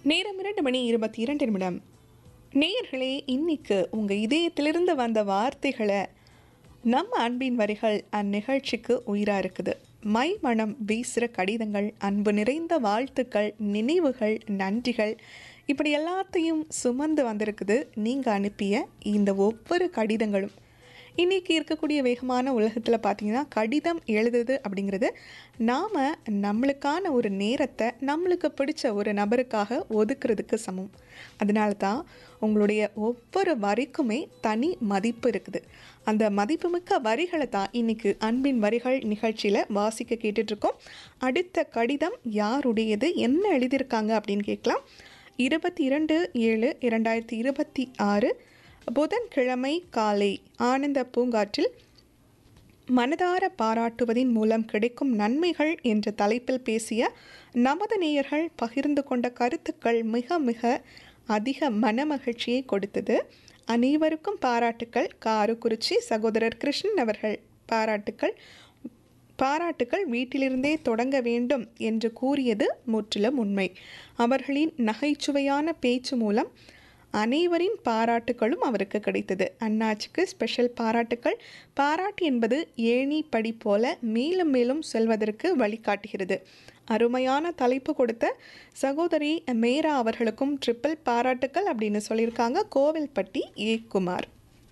நேரம் இரண்டு மணி இருபத்தி இரண்டு நிமிடம் நேயர்களே இன்னைக்கு உங்கள் இதயத்திலிருந்து வந்த வார்த்தைகளை நம்ம அன்பின் வரிகள் அந்நிகழ்ச்சிக்கு உயிராக இருக்குது மை மனம் வீசுகிற கடிதங்கள் அன்பு நிறைந்த வாழ்த்துக்கள் நினைவுகள் நன்றிகள் இப்படி எல்லாத்தையும் சுமந்து வந்திருக்குது நீங்கள் அனுப்பிய இந்த ஒவ்வொரு கடிதங்களும் இன்றைக்கி இருக்கக்கூடிய வேகமான உலகத்தில் பார்த்தீங்கன்னா கடிதம் எழுதுது அப்படிங்கிறது நாம் நம்மளுக்கான ஒரு நேரத்தை நம்மளுக்கு பிடிச்ச ஒரு நபருக்காக ஒதுக்குறதுக்கு சமம் அதனால தான் உங்களுடைய ஒவ்வொரு வரிக்குமே தனி மதிப்பு இருக்குது அந்த மதிப்புமிக்க வரிகளை தான் இன்றைக்கி அன்பின் வரிகள் நிகழ்ச்சியில் வாசிக்க கேட்டுட்ருக்கோம் அடுத்த கடிதம் யாருடையது என்ன எழுதியிருக்காங்க அப்படின்னு கேட்கலாம் இருபத்தி இரண்டு ஏழு இரண்டாயிரத்தி இருபத்தி ஆறு புதன்கிழமை காலை ஆனந்த பூங்காற்றில் மனதார பாராட்டுவதின் மூலம் கிடைக்கும் நன்மைகள் என்ற தலைப்பில் பேசிய நமது நேயர்கள் பகிர்ந்து கொண்ட கருத்துக்கள் மிக மிக அதிக மனமகிழ்ச்சியை கொடுத்தது அனைவருக்கும் பாராட்டுக்கள் காருக்குறிச்சி சகோதரர் கிருஷ்ணன் அவர்கள் பாராட்டுக்கள் பாராட்டுக்கள் வீட்டிலிருந்தே தொடங்க வேண்டும் என்று கூறியது முற்றிலும் உண்மை அவர்களின் நகைச்சுவையான பேச்சு மூலம் அனைவரின் பாராட்டுகளும் அவருக்கு கிடைத்தது அண்ணாச்சிக்கு ஸ்பெஷல் பாராட்டுக்கள் பாராட்டு என்பது ஏணி படி போல மேலும் மேலும் செல்வதற்கு வழிகாட்டுகிறது அருமையான தலைப்பு கொடுத்த சகோதரி மேரா அவர்களுக்கும் ட்ரிப்பிள் பாராட்டுக்கள் அப்படின்னு சொல்லியிருக்காங்க கோவில்பட்டி ஏ குமார்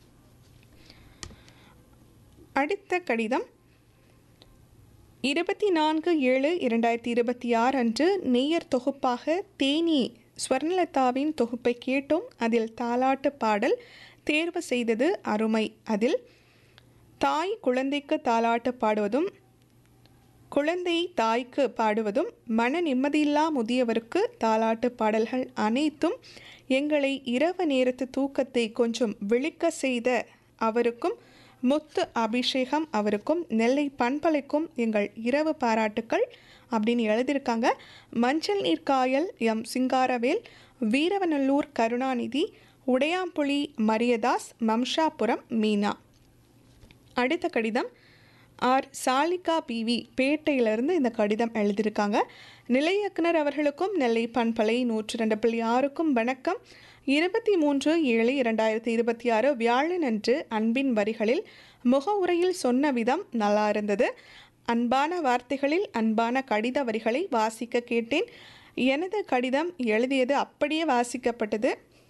அடுத்த கடிதம் இருபத்தி நான்கு ஏழு இரண்டாயிரத்தி இருபத்தி ஆறு அன்று நேயர் தொகுப்பாக தேனி ஸ்வர்ணலதாவின் தொகுப்பை கேட்டோம் அதில் தாலாட்டு பாடல் தேர்வு செய்தது அருமை அதில் தாய் குழந்தைக்கு தாலாட்டு பாடுவதும் குழந்தை தாய்க்கு பாடுவதும் மன நிம்மதியில்லா முதியவருக்கு தாலாட்டு பாடல்கள் அனைத்தும் எங்களை இரவு நேரத்து தூக்கத்தை கொஞ்சம் விழிக்க செய்த அவருக்கும் முத்து அபிஷேகம் அவருக்கும் நெல்லை பண்பலைக்கும் எங்கள் இரவு பாராட்டுக்கள் அப்படின்னு எழுதியிருக்காங்க மஞ்சள் நீர் காயல் எம் சிங்காரவேல் வீரவநல்லூர் கருணாநிதி உடையாம்புலி மரியதாஸ் மம்ஷாபுரம் மீனா அடுத்த கடிதம் ஆர் சாலிகா பிவி பேட்டையிலிருந்து இந்த கடிதம் எழுதியிருக்காங்க நிலை இயக்குனர் அவர்களுக்கும் நெல்லை பண்பலை நூற்றி ரெண்டு புள்ளி ஆறுக்கும் வணக்கம் இருபத்தி மூன்று ஏழு இரண்டாயிரத்தி இருபத்தி ஆறு வியாழன் அன்று அன்பின் வரிகளில் முக உரையில் சொன்ன விதம் நல்லா இருந்தது அன்பான வார்த்தைகளில் அன்பான கடித வரிகளை வாசிக்க கேட்டேன் எனது கடிதம் எழுதியது அப்படியே வாசிக்கப்பட்டது